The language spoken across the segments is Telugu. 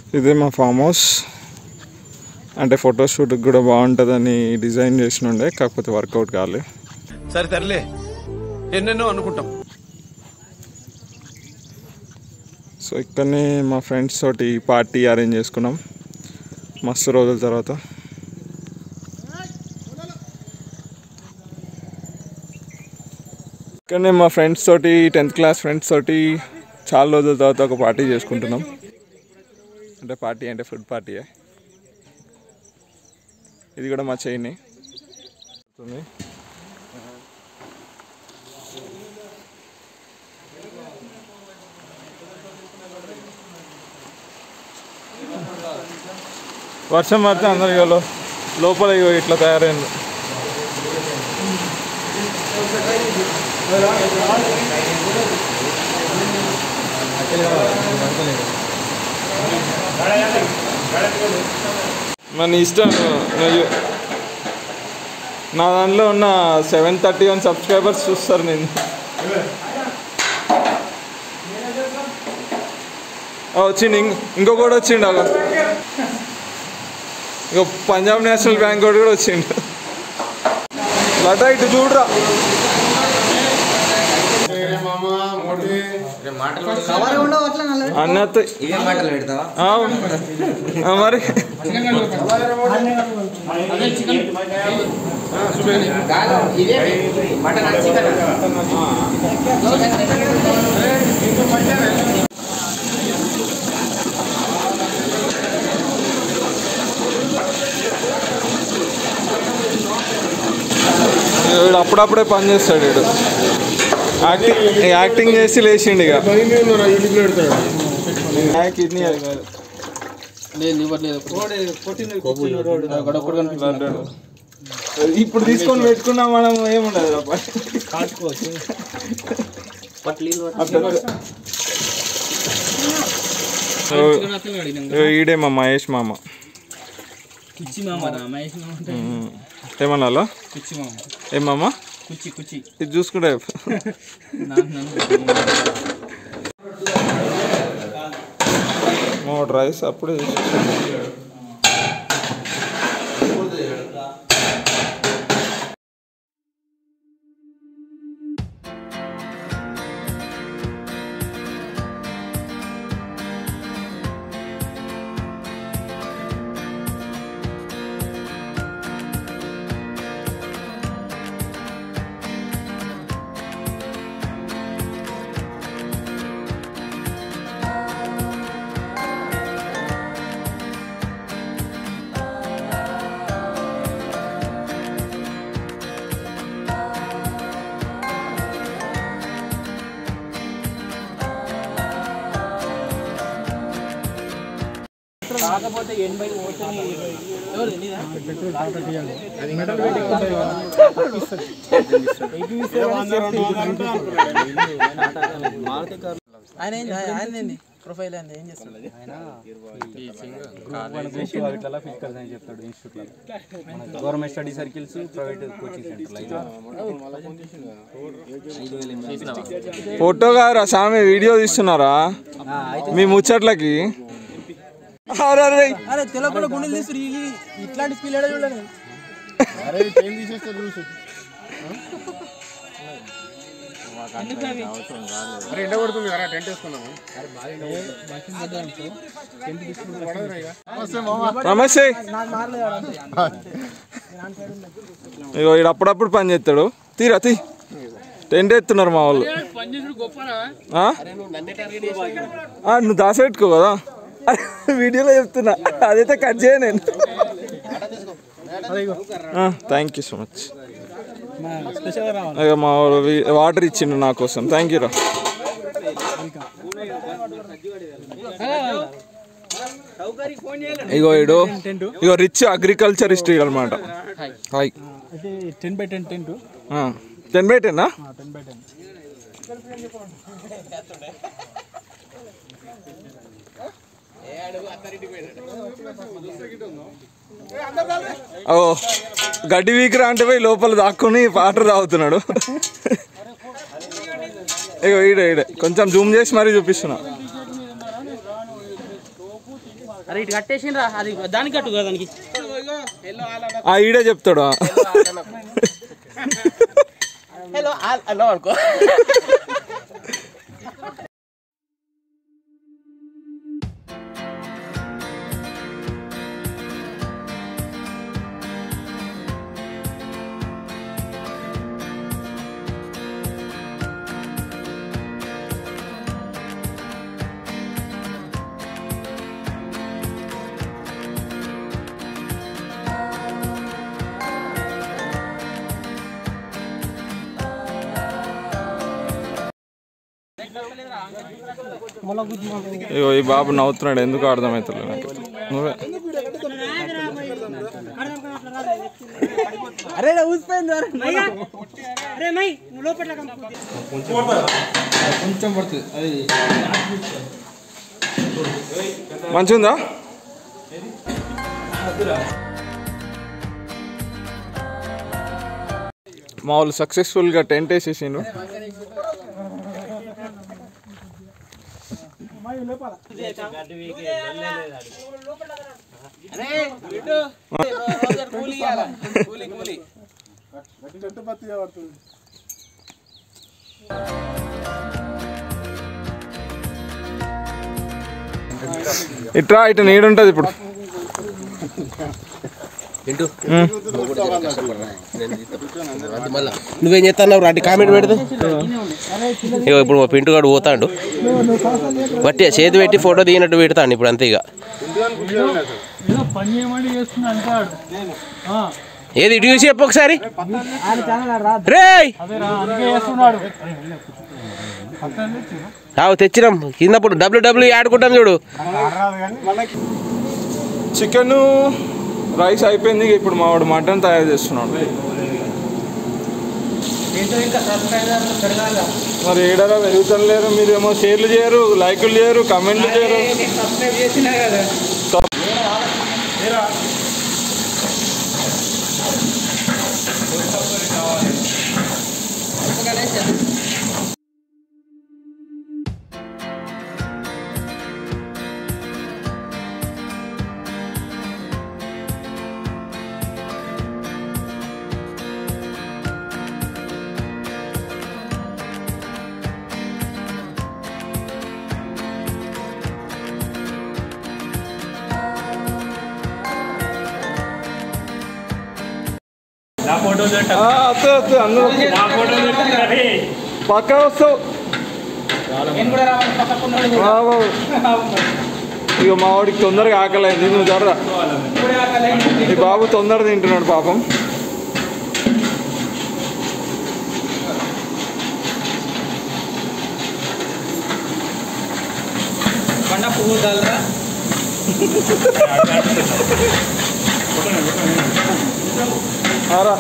ఇదే మా ఫామ్ హౌస్ అంటే ఫోటోషూట్కి కూడా బాగుంటుందని డిజైన్ చేసినుండే కాకపోతే వర్కౌట్ కాలే సరే తరలే ఎన్నెన్నో అనుకుంటాం సో ఇక్కడనే మా ఫ్రెండ్స్ తోటి పార్టీ అరేంజ్ చేసుకున్నాం మస్తు రోజుల తర్వాత ఇక్కడనే మా ఫ్రెండ్స్ తోటి టెన్త్ క్లాస్ ఫ్రెండ్స్ తోటి చాలా రోజుల తర్వాత ఒక పార్టీ చేసుకుంటున్నాం అంటే పార్టీ అంటే ఫుడ్ పార్టీయే ఇది కూడా మా చైన్ వర్షం పడితే అందరు ఇక లో- లోపల ఇగో ఇట్లా తయారైంది మన ఇష్టం నువ్వు- నా దాంట్లో ఉన్న సెవెన్ థర్టీ వన్ సబ్స్క్రైబర్స్ చూస్తారు నేను ఆ, వచ్చిండు ఇంక ఇంకో కూడా వచ్చిండు అగో ఇక పంజాబ్ నేషనల్ బ్యాంక్ కూడా కూడా వచ్చిండు లతా ఇటు చూడరా అన్నతో ఇవే మాటలు పెడతావా అవును ఆ, మరి కాదు ఇదే మటన్ చికెన్ వీడు అప్పుడప్పుడే పని చేస్తాడు వీడు యాక్టింగ్ యాక్టింగ్ చేసి లేచిండు ఇక ఆ, కిడ్నీ అది కాదు. ఇప్పుడు తీసుకొని పెట్టుకున్నాం మనం ఏముండదు అబ్బా. ఓ, ఈడే మా మహేష్ మామ కుచ్చి మామ రా మహేష్ మామ అంటే ఉమ్. ఏమన్నా కుచ్చి మామ ఏమమ్మా కుచ్చి కుచ్చి ఇది చూసుకుంటే నాకు నన్ను మూడు రైస్ అప్పుడే చేసేసాను. కాకపోతే ఎనభై పోతుంది ఎవరు నీదా? ఆయన ఏం ఆయన ఏంది ప్రొఫైల్ ఏంది ఏం చేస్తాడు ఫిజికల్ సైన్స్ చెప్తాడు ఇన్స్టిట్యూట్లో government study circles private coaching centre photo కాదురా సామి వీడియో తీస్తున్నారా మీ ముచ్చట్లకి అరే, అరే. అరే తెలకుండా గుండెలు తీసుకురు ఈ- ఇట్లాంటి స్పీల్ ఏడా చూడలేదు నమస్తే ఇగో ఈడు అప్పుడప్పుడు పని చేస్తాడు తీరా తీ టెంట్ ఎత్తున్నారు మా వాళ్ళు ఆ? ఆ, నువ్వు దాసపెట్టుకో కదా వీడియోలో చెప్తున్నా అదైతే కట్ చేయ నేను థ్యాంక్ యూ సో మచ్ ఇక మా వాడు వి- వాటర్ ఇచ్చిండు నా కోసం థ్యాంక్ యూ రా ఇగో ఇడు ఇగో రిచ్ అగ్రికల్చర్ హిస్టరీ అనమాట హాయ్ అయితే ten by ten ten to ten by టెన్నా టెన్ బై టెన్ ఓ గడ్డి వీకరా అంటే పోయి లోపల దాక్కుని వాటర్ తాగుతున్నాడు ఇగో ఈడ ఈడ కొంచెం జూమ్ చేసి మరీ చూపిస్తున్నా అరే ఇటు కట్టేసిండ్రా అది దానికి కట్టు కదా దానికి ఆ ఈడే చెప్తాడు ఆ. హలో హలో అనుకో ఇగో ఈ బాబు నవ్వుతున్నాడు ఎందుకు అర్థమవుతలేదు నాకు నువ్వే అరే ఊసిపోయింది అరే మై నువ్వు లోపల మంచిగుందా మా వాళ్ళు సక్సెస్ఫుల్గా టెంట్ వేసేసిండ్రు ఇట్రా ఇటు నీడుంటది ఇప్పుడు నువ్వేం చేస్తున్నావు రాంటి కామెంట్ పెడితే ఇగో ఇప్పుడు మా పింటుగాడు పోతాడు బట్టి చేతి పెట్టి ఫోటో దిగినట్టు పెడతాడు ఇప్పుడు అంతే ఇక ఏది ఇటు చూసి చెప్పు ఒకసారి రేయ్ రావు తెచ్చినాం కిందప్పుడు డబ్ల్యూ డబ్ల్యూ ఆడుకుంటాం చూడు చికెన్ రైస్ అయిపోయింది ఇక ఇప్పుడు మా వాడు మటన్ తయారు చేస్తున్నాడు మరి ఏడారా పెరుగుతాను లేరు మీరేమో షేర్లు చేయరు లైకులు చేయరు కమెంట్లు చేయరు సబ్- ఆ, వస్తాయి వస్తాయి అందరూ పక్కా వస్తావు ఆ, బాబు. ఇక మా వాడికి తొందరగా ఆకలేదు నువ్వు జర్రా ఈ బాబు తొందర తింటున్నాడు పాపం బండ పువ్వు దాల్రా ఆరా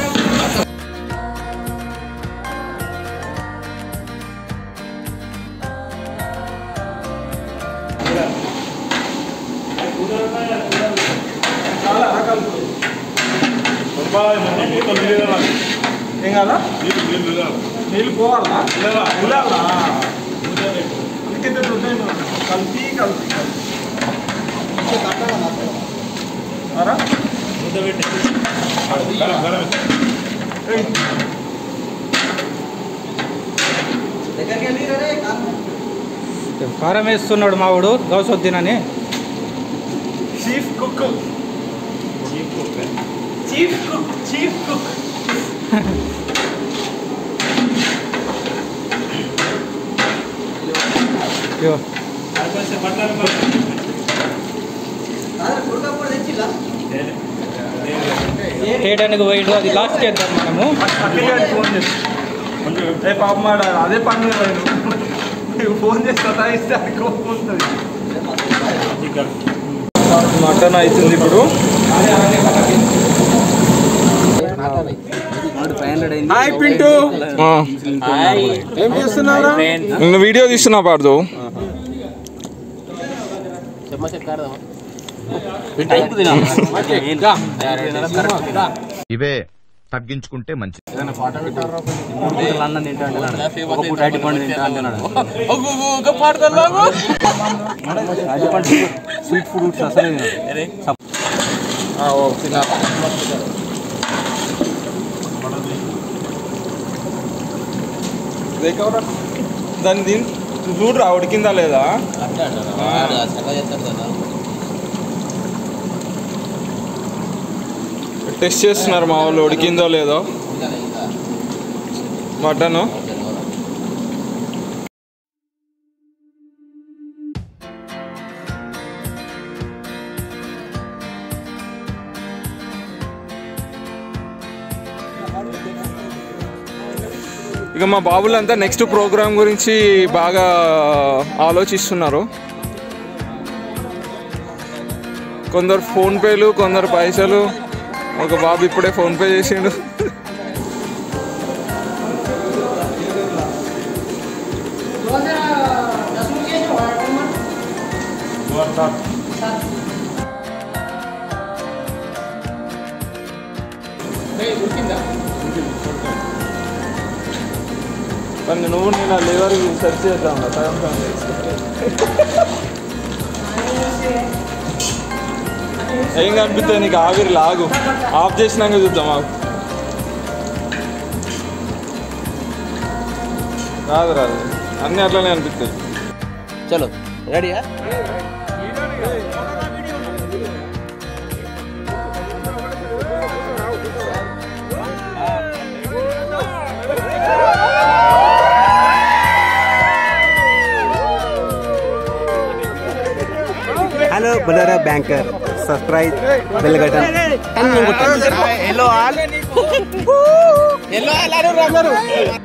ఏం కాదా నీళ్ళు పోవాలా వెళ్ళాలా అందుకే కలిపి కలిపి ఆరా కారం వేస్తున్నాడు మావాడు గౌసొద్దీన్ అని chief cook chief cook chief cook ఇగో. చేయడానికి పోయిడు అది లాస్ట్ చేద్దాం మనము అక్కడికి ఫోన్ చేసి ఏ పాప మాట అదే పని నేను ఫోన్ చేసి సతాయిస్తే అది కోపం ఉంటుంది మటన్ అవుతుంది ఇప్పుడు హాయ్ పింటూ ఏం చేస్తున్నారా నిన్ను వీడియో తీస్తున్నా పాడుతూ ఇవే తగ్గించుకుంటే మంచిది మూడు పూటలు అన్నం తింటా అంటున్నాడు ఒక పూట అరటి పండు తింటా అంటున్నాడు అరటి పండు స్వీట్ ఫ్రూట్స్ అసలే తినడు. దాన్ని దీని చూడరా ఉడికిందా లేదా టెస్ట్ చేస్తున్నారు మా వాళ్ళు ఉడికిందో లేదో మటను ఇక మా బాబులంతా నెక్స్ట్ ప్రోగ్రామ్ గురించి బాగా ఆలోచిస్తున్నారు కొందరు ఫోన్పేలు కొందరు పైసలు ఒక బాబు ఇప్పుడే ఫోన్పే చేసిండు కానీ నువ్వు నేను ఆ లేవర్ సెర్చ్ చేద్దాం సగం సగం చేసుకుంటే. ఏం కనిపిస్తుంది నీకు ఆవిరి లాగు ఆఫ్ చేసినాక చూద్దాం ఆగు రాదు రాదు అన్నీ అట్లనే అనిపిస్తాయి చలో రెడీయా హలో బులరా banker subscribe bell button hello all hello all అందరూ